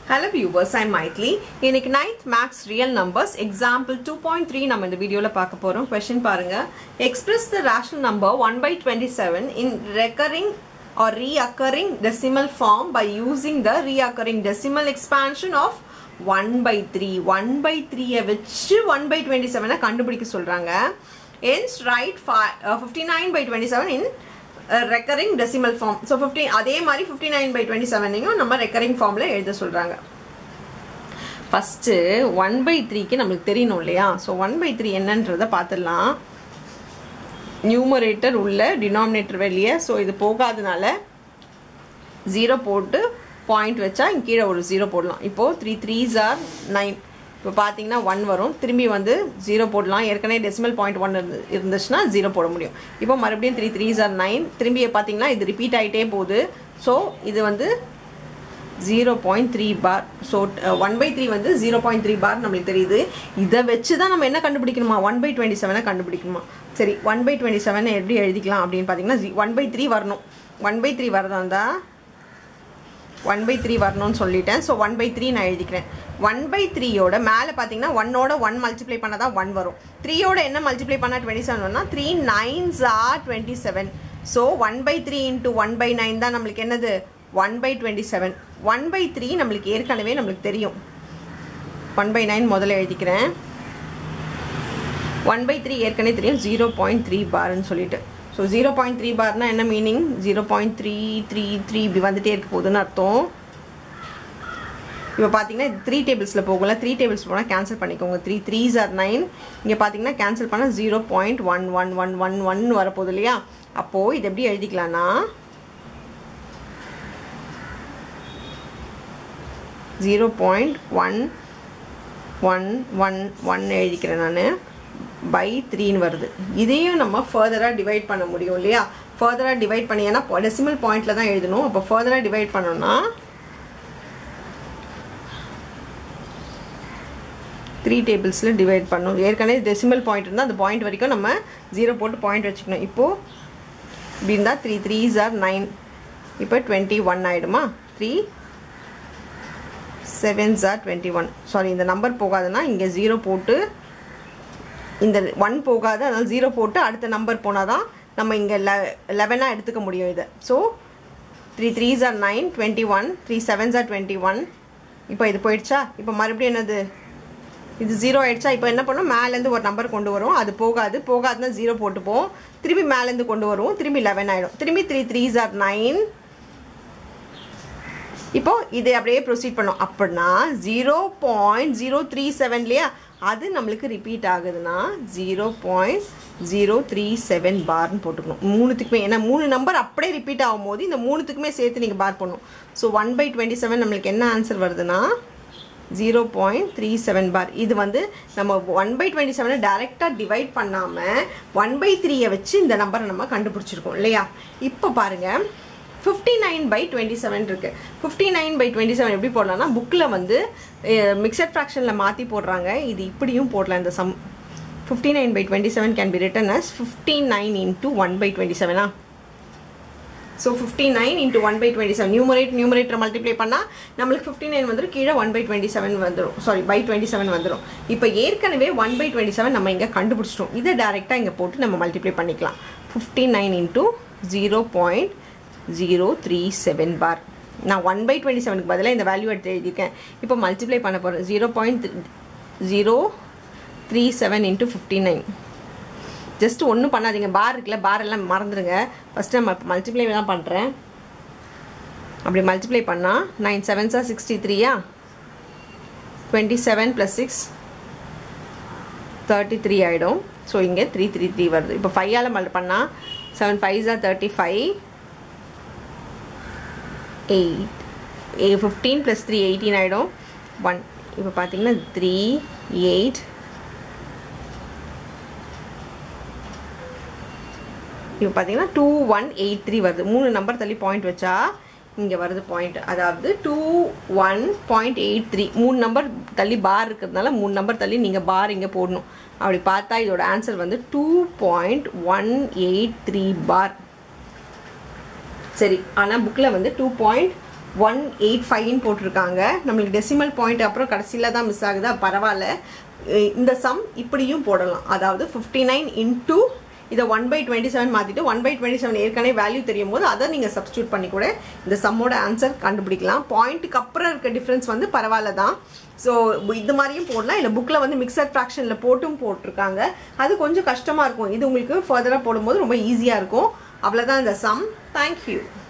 hello viewers I மைட்லி இன்னைக்கு ninth maths real numbers example two point three நம்ம இந்த வீடியோவில் பார்க்க போகிறோம் கொஸ்டின் பாருங்க express the rational number one by twenty seven in recurring or reoccurring decimal form by using the reoccurring decimal expansion of 1 by 3 1 by 3 ஐ வச்சு 1 by 27 கண்டுபிடிக்க சொல்றாங்க hence write fi- uh, 59 by 27 in uh, recurring decimal form so 15 அதே மாதிரி 59 by 27 யும் நம்ம recurring formல எழுத சொல்றாங்க ஃபஸ்ட்டு ஒன் பை த்ரீக்கு நம்மளுக்கு தெரியணும் இல்லையா ஸோ ஒன் பை த்ரீ என்னன்றதை பார்த்துடலாம் நியூமரேட்டர் உள்ள டினாமினேட்டர் வெளியே ஸோ இது போகாதனால ஜீரோ போட்டு பாயிண்ட் வச்சா இங்க கீழே ஒரு ஜீரோ போடலாம் இப்போது த்ரீ த்ரீஸ் ஆர் நைன் இப்போ பார்த்தீங்கன்னா ஒன் வரும் திரும்பி வந்து ஜீரோ போடலாம் ஏற்கனவே டெசிமல் பாயிண்ட் ஒன் இருந்து இருந்துச்சுன்னா ஜீரோ போட முடியும் இப்போ மறுபடியும் த்ரீ த்ரீஸ் ஆர் நைன் திரும்பி பார்த்தீங்கன்னா இது ரிப்பீட் ஆகிட்டே போகுது ஸோ இது வந்து zero point three bar so one by three வந்து ஜீரோ பாயிண்ட் த்ரீ பார் நம்மளுக்கு தெரியுது இதை வச்சு தான் நம்ம என்ன கண்டுபிடிக்கணுமா ஒன் பை டுவெண்ட்டி செவனை கண்டுபிடிக்கணுமா சரி ஒன் பை டுவெண்ட்டி செவனை எப்படி எழுதிக்கலாம் அப்படின்னு பார்த்தீங்கன்னா ஒன் பை த்ரீ வரணும் ஒன் பை த்ரீ வரதா இருந்தால் ஒன் பை த்ரீ வரணும்னு சொல்லிட்டேன் ஸோ ஒன் பை த்ரீ நான் எழுதிக்கிறேன் ஒன் பை த்ரீயோட மேலே பார்த்தீங்கன்னா ஒன்னோட ஒன் மல்டிப்ளை பண்ணால் தான் ஒன் வரும் த்ரீயோட என்ன மல்டிப்ளை பண்ணால் டுவெண்ட்டி செவன் வரும்னா three nines are twenty seven so one by three into one by nine தான் நம்மளுக்கு என்னது one by twenty seven one by three நம்மளுக்கு ஏற்கனவே நம்மளுக்கு தெரியும் ஒன் பை நைன் முதல்ல எழுதிக்கிறேன் ஒன் பை த்ரீ ஏற்கனவே தெரியும் ஜீரோ பாயிண்ட் த்ரீ பார்னு சொல்லிட்டு ஸோ ஜீரோ பாயிண்ட் த்ரீ பார்னா என்ன meaning zero point three three three இப்படி வந்துட்டே இருக்க போகுதுன்னு அர்த்தம் இப்போ பார்த்தீங்கன்னா த்ரீ டேபிள்ஸில் போகல த்ரீ டேபிள்ஸ் போனால் கேன்சல் பண்ணிக்கோங்க த்ரீ த்ரீஸ் ஆர் நைன் இங்கே பார்த்தீங்கன்னா கேன்சல் பண்ணால் zero point one one one one one வரப்போகுது இல்லையா அப்போது இது எப்படி எழுதிக்கலாம்னா zero point one one one one எழுதிக்கிறேன் நான் பை த்ரீன்னு வருது இதையும் நம்ம ஃபர்தராக டிவைட் பண்ண முடியும் இல்லையா ஃபர்தராக டிவைட் பண்ணி ஏன்னா டெசிமல் பாயிண்டில் தான் எழுதணும் அப்போ ஃபர்தராக டிவைட் பண்ணோம்னா த்ரீ டேபிள்ஸில் டிவைட் பண்ணணும் ஏற்கனவே டெசிமல் பாயிண்ட் இருந்தால் அந்த பாயிண்ட் வரைக்கும் நம்ம ஜீரோ போட்டு பாயிண்ட் வச்சுக்கணும் இப்போது இப்படி இருந்தால் த்ரீ த்ரீஸ் ஆர் நைன் இப்போ டுவெண்ட்டி ஒன் ஆகிடுமா three sevens are twenty one sorry இந்த நம்பர் போகாதுன்னா இங்கே ஜீரோ போட்டு இந்த ஒன் போகாது அதனால் ஜீரோ போட்டு அடுத்த நம்பர் போனால் தான் நம்ம இங்கே லெ லெவனாக எடுத்துக்க முடியும் இதை so three threes are nine twenty one three sevens are twenty one இப்போ இது போயிடுச்சா இப்போ மறுபடியும் என்னது இது ஜீரோ ஆயிடுச்சா இப்போ என்ன பண்ணோம் மேலேருந்து ஒரு நம்பர் கொண்டு வரும் அது போகாது போகாதுன்னா ஜீரோ போட்டுப்போம் திரும்பி மேலேருந்து கொண்டு வருவோம் திரும்பி லெவன் ஆகிடும் திரும்பி த்ரீ த்ரீஸ் ஆர் நைன் இப்போ இதை அப்படியே ப்ரொசீட் பண்ணோம் அப்படின்னா zero point zero three seven இல்லையா அது நம்மளுக்கு ரிப்பீட் ஆகுதுன்னா zero point zero three seven பார்னு போட்டுக்கணும் மூணுத்துக்குமே ஏன்னா மூணு நம்பர் அப்படியே ரிப்பீட் ஆகும்போது இந்த மூணுத்துக்குமே சேர்த்து நீங்கள் பார் பண்ணணும் so one by twenty seven நம்மளுக்கு என்ன ஆன்சர் வருதுன்னா zero point three seven bar இது வந்து நம்ம ஒன் பை டுவெண்ட்டி செவனை டேரெக்டாக டிவைட் பண்ணாமல் ஒன் பை த்ரீயை வச்சு இந்த நம்பரை நம்ம கண்டுபிடிச்சிருக்கோம் இல்லையா இப்போ பாருங்கள் fifty nine by twenty seven இருக்கு fifty nine by twenty seven எப்படி போடலாம்னா புக்கில் வந்து மிக்சட் ஃப்ராக்ஷனில் மாற்றி போடுறாங்க இது இப்படியும் போடலாம் இந்த sum fifty nine by twenty seven can be written as fifty nine into one by twenty செவனா so fifty nine into one by twenty seven numerate numerator multiply பண்ணால் நம்மளுக்கு ஃபிஃப்டி நைன் வந்துடும் கீழே ஒன் பை டுவெண்ட்டி செவன் வந்துடும் sorry by twenty seven வந்துடும் இப்போ ஏற்கனவே one by twenty seven நம்ம இங்கே கண்டுபிடிச்சிட்டோம் இதை டேரெக்டாக இங்கே போட்டு நம்ம மல்டிப்ளை பண்ணிக்கலாம் fifty nine into zero point zero three seven bar நான் ஒன் பை டுவெண்ட்டி செவனுக்கு பதிலாக இந்த வேல்யூ எடுத்து எழுதியிருக்கேன் இப்போ மல்டிப்ளை பண்ண போகிறேன் zero point zero three seven into fifty nine just ஒன்றும் பண்ணாதீங்க பார் இருக்குல்ல பார் எல்லாம் மறந்துடுங்க ஃபஸ்ட்டு நம்ம மல்டிப்ளை தான் பண்ணுறேன் அப்படி மல்டிப்ளை பண்ணால் நைன் செவன்ஸா சிக்ஸ்டி த்ரீயா twenty seven plus six thirty three ஆகிடும் ஸோ இங்கே த்ரீ த்ரீ த்ரீ வருது இப்போ ஃபைவால் மல் பண்ணால் செவன் ஃபைவ்ஸா தேர்ட்டி ஃபைவ் எயிட் ஏ ஃபிஃப்டீன் ப்ளஸ் த்ரீ எயிட்டீன் ஆகிடும் ஒன் இப்போ பார்த்தீங்கன்னா த்ரீ எயிட் இப்போ பார்த்தீங்கன்னா டூ ஒன் எயிட் த்ரீ வருது மூணு நம்பர் தள்ளி பாயிண்ட் வச்சா இங்கே வருது பாயிண்ட் அதாவது two one point eight three மூணு நம்பர் தள்ளி பார் இருக்கிறதுனால மூணு நம்பர் தள்ளி நீங்கள் பார் இங்கே போடணும் அப்படி பார்த்தா இதோட ஆன்சர் வந்து two point one eight three bar சரி ஆனால் புக்கில் வந்து டூ பாயிண்ட் ஒன் எயிட் ஃபைவ்னு போட்டிருக்காங்க நம்மளுக்கு டெசிமல் பாயிண்ட் அப்புறம் கடைசியில் தான் மிஸ் ஆகுதா பரவாயில்ல அஹ் இந்த சம் இப்படியும் போடலாம் அதாவது ஃபிஃப்டி நைன் இன்டூ இதை ஒன் பை டுவெண்ட்டி செவன் மாற்றிட்டு ஒன் பை டுவெண்ட்டி செவன் ஏற்கனவே வேல்யூ தெரியும் போது அதை நீங்கள் சப்ஸ்டியூட் பண்ணி கூட இந்த சம்மோட ஆன்சர் கண்டுபிடிக்கலாம் பாயிண்ட்டுக்கு அப்புறம் இருக்க டிஃப்ரென்ஸ் வந்து பரவாயில்ல தான் ஸோ இது மாதிரியும் போடலாம் இல்லை புக்கில் வந்து மிக்சட் ஃப்ராக்ஷனில் போட்டும் போட்டிருக்காங்க அது கொஞ்சம் கஷ்டமாக இருக்கும் இது உங்களுக்கு ஃபர்தராக போடும்போது ரொம்ப ஈஸியாக இருக்கும் அவ்வளோதான் இந்த சம் தேங்க்யூ